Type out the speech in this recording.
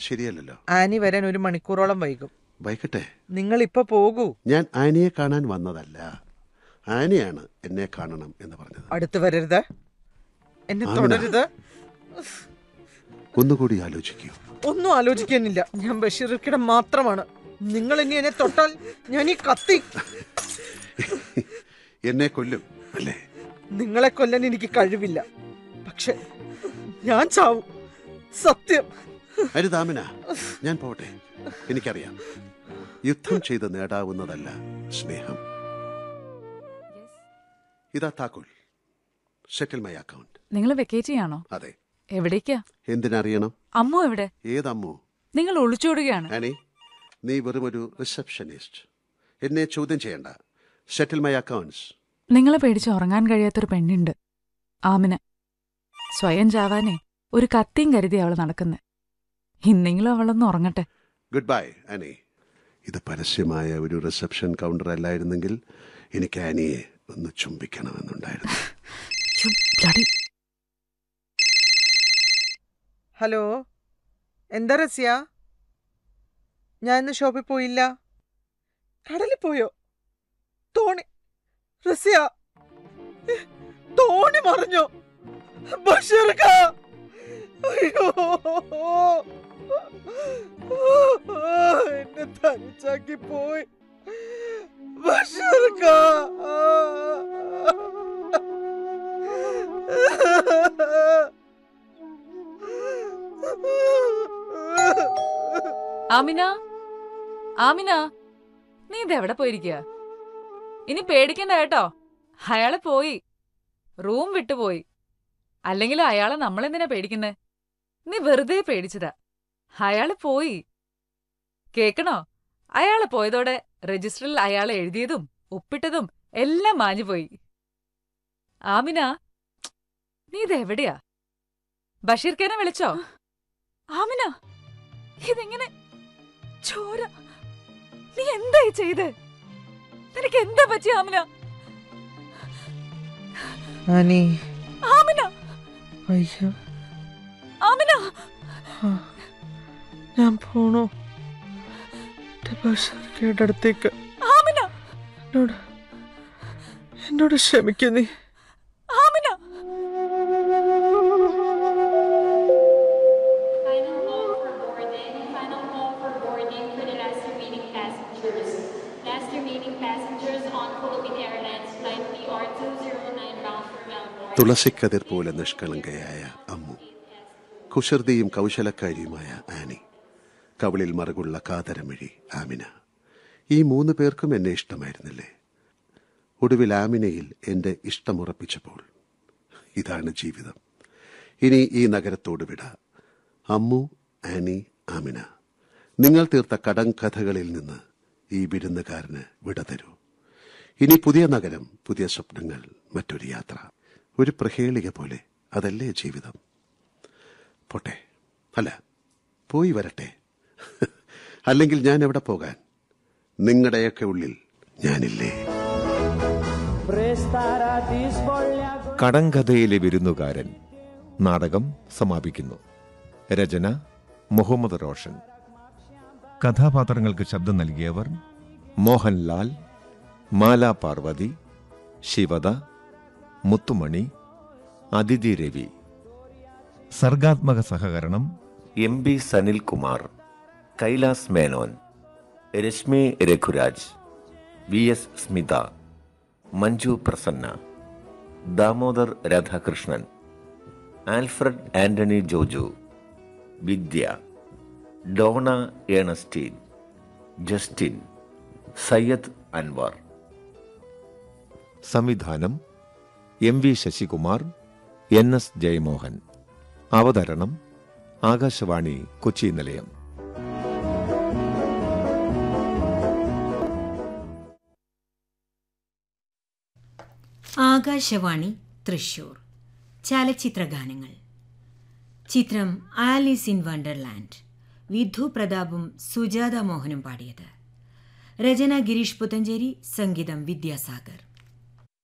ശരിയല്ലല്ലോ ആനി വരാൻ ഒരു മണിക്കൂറോളം വൈകും വൈകട്ടെ നിങ്ങൾ ഇപ്പൊ പോകൂ ഞാൻ ആനിയെ കാണാൻ വന്നതല്ല ആനിയാണ് എന്നെ കാണണം എന്ന് പറഞ്ഞത് അടുത്ത് വരരുത് എന്നെ ആമിന. തുടരുത് ഒന്നുകൂടി ആലോചിക്കൂ ഒന്നും ആലോചിക്കാനില്ല ഞാൻ ബഷീർക്കിടെ മാത്രമാണ് നിങ്ങൾ ഇനി എന്നെ തൊട്ടാൽ ഞാൻ ഈ കത്തി എന്നെ കൊല്ലും അല്ലേ നിങ്ങളെ കൊല്ലാൻ എനിക്ക് കഴിവില്ല പക്ഷെ ഞാൻ ചാവും സത്യം അരുതാമിന ഞാൻ പോട്ടെ എനിക്കറിയാം യുദ്ധം ചെയ്ത് നേടാവുന്നതല്ല സ്നേഹം ഇതാ താക്കോൽ സെറ്റിൽ മൈ അക്കൗണ്ട് നിങ്ങൾ വെക്കേറ്റ് ചെയ്യാണോ അതെ എവിടേക്കാ എന്തിനറിയണം അമ്മു എവിടെ ഏതമ്മു നിങ്ങൾ ഒളിച്ചോടുകയാണ് ആനി നീ വെറും ഒരു റിസപ്ഷനിസ്റ്റ് എന്നെ ചോദ്യം ചെയ്യണ്ട സെറ്റിൽ മൈ അക്കൗണ്ട്സ് നിങ്ങളെ പേടിച്ച് ഉറങ്ങാൻ കഴിയാത്തൊരു പെണ്ണുണ്ട് ആമിന സ്വയം ചാവാനേ ഒരു കത്തിയും കരുതി അവൾ നടക്കുന്നെ ഇന്നെങ്കിലും അവളൊന്ന് ഉറങ്ങട്ടെ ഗുഡ് ബൈ ആനി ഇത് പരസ്യമായ ഒരു റിസപ്ഷൻ കൗണ്ടർ അല്ലായിരുന്നെങ്കിൽ എനിക്ക് ആനിയെ ഒന്ന് ചുംബിക്കണമെന്നുണ്ടായിരുന്നു ഛു, bloody. ഹലോ എന്താ റസ്യ ഞാൻ ഇന്ന് ഷോപ്പിൽ പോയില്ല കടലിൽ പോയോ തോണി റസ്യ ഏ, തോണി മറിഞ്ഞോ ബഷീർക്ക അയ്യോ എന്നെ തനിച്ചാക്കി പോയി ബഷീർക്ക ആമിന ആമിന നീ ഇതെവിടെ പോയിരിക്കുക ഇനി പേടിക്കണ്ട കേട്ടോ അയാളെ പോയി റൂം വിട്ടുപോയി അല്ലെങ്കിൽ അയാളെ നമ്മളെന്തിനാ പേടിക്കുന്നേ നീ വെറുതെ പേടിച്ചതാ അയാള് പോയി കേക്കണോ അയാളെ പോയതോടെ രജിസ്റ്ററിൽ അയാളെ എഴുതിയതും ഒപ്പിട്ടതും എല്ലാം മാഞ്ഞുപോയി ആമിന നീ ഇതെവിടെയാ ബഷീർക്കേനെ വിളിച്ചോ ആമിന ഇതെങ്ങനെ ചോര നീ എന്തായി ചെയ്ത് നിനക്ക് എന്താ പറ്റി ആമിന അനി ആമിന അയ്യോ ആമിന ആ, ഞാൻ പോണു എന്റെ ബഷീർക്കയുടെ അടുത്തേക്ക് ആമിന എന്നോട് എന്നോട് ക്ഷമിക്കൂ നീ Amina Final call for boarding. Final call for boarding for the last remaining passengers. Last remaining passengers on Philippine Airlines flight PR209 bound for Melbourne. തുളസിക്കതിർ പോലെ നിഷ്കളങ്കയായ അമ്മു കുസൃതിയും കൗശലക്കാരിയുമായ ആനി കവിളിൽ മറുകുള്ള കാതരമിഴി ആമിന ഈ മൂന്ന് പേർക്കും എന്നെ ഇഷ്ടമായിരുന്നില്ലേ ഒടുവിൽ ആമിനയിൽ എന്റെ ഇഷ്ടമുറപ്പിച്ചപ്പോൾ ഇതാണ് ജീവിതം ഇനി ഈ നഗരത്തോട് വിട അമ്മു ആനി ആമിന നിങ്ങൾ തീർത്ത കടങ്കഥകളിൽ നിന്ന് ഈ വിരുന്നുകാരന് വിട തരൂ ഇനി പുതിയ നഗരം പുതിയ സ്വപ്നങ്ങൾ മറ്റൊരു യാത്ര ഒരു പ്രഹേളിക പോലെ അതല്ലേ ജീവിതം പോട്ടെ അല്ല പോയി വരട്ടെ അല്ലെങ്കിൽ ഞാൻ എവിടെ പോകാൻ നിങ്ങളുടെയൊക്കെ ഉള്ളിൽ ഞാനില്ലേ കടങ്കഥയിലെ വിരുന്നുകാരൻ നാടകം സമാപിക്കുന്നു രചന മുഹമ്മദ് റോഷൻ കഥാപാത്രങ്ങൾക്ക് ശബ്ദം നൽകിയവർ മോഹൻലാൽ മാല പാർവതി ശിവദ മുത്തുമണി അതിഥി രവി സർഗാത്മക സഹകരണം M B Sanilkumar Kailas Menon Rashmi Raghuraj V S Smitha Manju Prasanna Damodar Radhakrishnan Alfred Antony Joju Vidya Dona Ernestine Justin Syed Anwar സംവിധാനം M V Sasikumar N S Jayamohan അവതരണം ആകാശവാണി കൊച്ചി നിലയം ആകാശവാണി തൃശൂർ ചലച്ചിത്രഗാനങ്ങൾ ചിത്രം ആലീസ് ഇൻ വണ്ടർലാൻഡ് വിധു പ്രതാപും സുജാത മോഹനും പാടിയത് രചന ഗിരീഷ് പുത്തഞ്ചേരി സംഗീതം വിദ്യാസാഗർ